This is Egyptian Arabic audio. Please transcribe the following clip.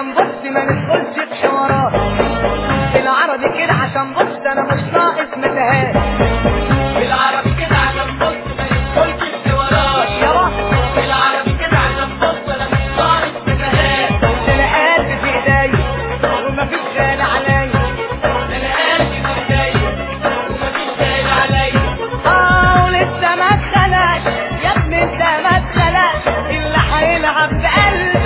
عشان بص ما ندخلش في حوارات بالعربي كده عشان بص انا مش ناقص متاهات بالعربي كده عشان بص ما يدخلش الحوارات يلا بالعربي كده عشان بص انا مش ناقص متاهات انا قلبي في ايديا ومفيش غالي عليا انا قلبي في ايديا ومفيش دايل عليا اه ولسه ما اتخلقش يا ابني انت ما اتخلقش اللي هيلعب بقلبي